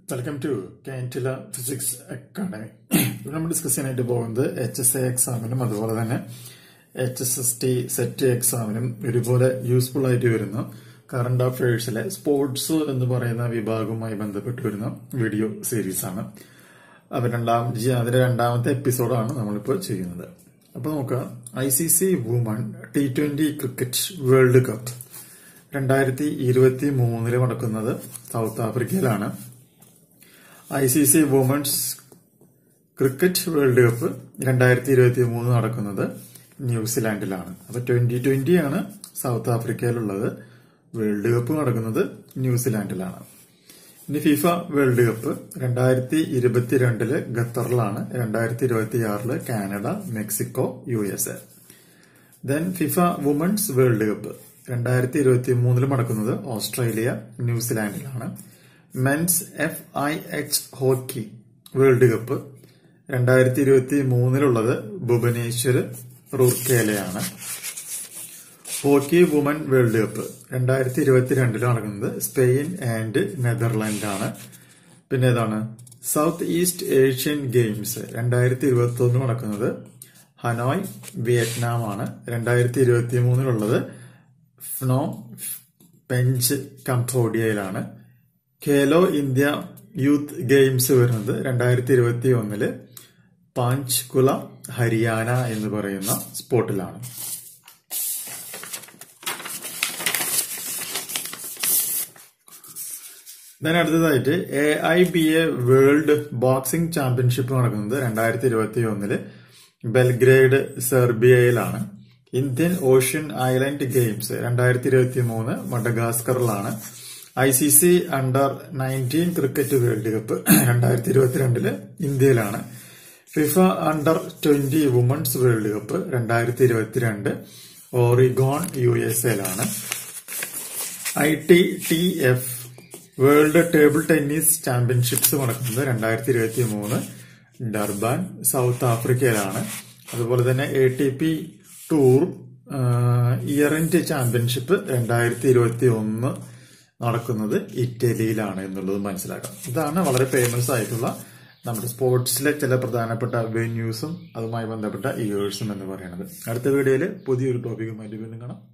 welcome to കാൻറ്റില physics academy ഇവിടെ നമ്മൾ ഡിസ്കസ് ചെയ്യാനായിട്ട് പോകുന്നത് എച്ച് എസ് എ എക്സാമിനും അതുപോലെ തന്നെ H S S T SET എക്സാമിനും ഒരുപോലെ യൂസ്ഫുൾ ആയിട്ട് വരുന്ന കറണ്ട് അഫയേഴ്സിലെ സ്പോർട്സ് എന്ന് പറയുന്ന വിഭാഗവുമായി ബന്ധപ്പെട്ട് വരുന്ന വീഡിയോ സീരീസ് ആണ് അത് രണ്ടാം അതിന്റെ രണ്ടാമത്തെ എപ്പിസോഡാണ് നമ്മളിപ്പോൾ ചെയ്യുന്നത് അപ്പൊ നോക്കാം I C C women T twenty cricket world cup രണ്ടായിരത്തി ഇരുപത്തി മൂന്നില് നടക്കുന്നത് സൗത്ത് ആഫ്രിക്കയിലാണ് I C C women's cricket world cup രണ്ടായിരത്തി ഇരുപത്തി മൂന്ന് നടക്കുന്നത് ന്യൂസിലാൻഡിലാണ് അപ്പൊ ട്വന്റി ട്വന്റി ആണ് സൗത്ത് ആഫ്രിക്കയിലുള്ളത് വേൾഡ് കപ്പ് നടക്കുന്നത് ന്യൂസിലാൻഡിലാണ് ഇനി ഫിഫ വേൾഡ് കപ്പ് രണ്ടായിരത്തി ഇരുപത്തിരണ്ടില് ഖത്തറിലാണ് രണ്ടായിരത്തി ഇരുപത്തി ആറില് Canada Mexico U S A then FIFA women's world cup രണ്ടായിരത്തി ഇരുപത്തി മൂന്നില് നടക്കുന്നത് ഓസ്ട്രേലിയ ന്യൂസിലാൻഡിലാണ് men's F I H hockey world cup രണ്ടായിരത്തി ഇരുപത്തി മൂന്നിലുള്ളത് ഭുവനേശ്വർ റൂർക്കേലയാണ് ഹോക്കി വുമൺ വേൾഡ് കപ്പ് രണ്ടായിരത്തി ഇരുപത്തിരണ്ടിൽ നടക്കുന്നത് സ്പെയിൻ ആൻഡ് നെതർലാൻഡ് ആണ് പിന്നെ ഏതാണ് സൗത്ത് ഈസ്റ്റ് ഏഷ്യൻ ഗെയിംസ് രണ്ടായിരത്തി ഇരുപത്തി ഒന്ന് നടക്കുന്നത് ഹനോയ് വിയറ്റ്നാം ആണ് രണ്ടായിരത്തി ഇരുപത്തി മൂന്നിലുള്ളത് ഫ്നോ പെഞ്ച് കംബോഡിയയിലാണ് ഖേലോ ഇന്ത്യ യൂത്ത് ഗെയിംസ് വരുന്നത് രണ്ടായിരത്തി ഇരുപത്തി ഒന്നില് പാഞ്ച്കുല ഹരിയാന എന്ന് പറയുന്ന സ്പോട്ടിലാണ് then അടുത്തതായിട്ട് A I B A world boxing championship നടക്കുന്നത് രണ്ടായിരത്തി ഇരുപത്തി ഒന്നില് ബെൽഗ്രേഡ് സെർബിയയിലാണ് ഇന്ത്യൻ ഓഷ്യൻ ഐലൻഡ് ഗെയിംസ് രണ്ടായിരത്തി ഇരുപത്തി മൂന്ന് മഡഗാസ്കറിലാണ് I C C under nineteen cricket world cup രണ്ടായിരത്തി ഇരുപത്തിരണ്ടില് ഇന്ത്യയിലാണ് FIFA under twenty women's world cup രണ്ടായിരത്തി ഇരുപത്തിരണ്ട് ഓറിഗോൺ യു എസ് എയിലാണ് I T T F world table tennis championships നടക്കുന്നത് രണ്ടായിരത്തി ഇരുപത്തി മൂന്ന് ഡർബാൻ സൗത്ത് ആഫ്രിക്കയിലാണ് അതുപോലെ തന്നെ A T P tour year end championship രണ്ടായിരത്തി ഇരുപത്തി ഒന്ന് നടക്കുന്നത് ഇറ്റലിയിലാണ് എന്നുള്ളത് മനസ്സിലാക്കാം ഇതാണ് വളരെ ഫേമസ് ആയിട്ടുള്ള നമ്മുടെ സ്പോർട്സിലെ ചില പ്രധാനപ്പെട്ട വെന്യൂസും അതുമായി ബന്ധപ്പെട്ട ഇയേഴ്സും എന്ന് പറയുന്നത് അടുത്ത വീഡിയോയിൽ പുതിയൊരു ടോപ്പിക്കുമായിട്ട് വീണ്ടും കാണാം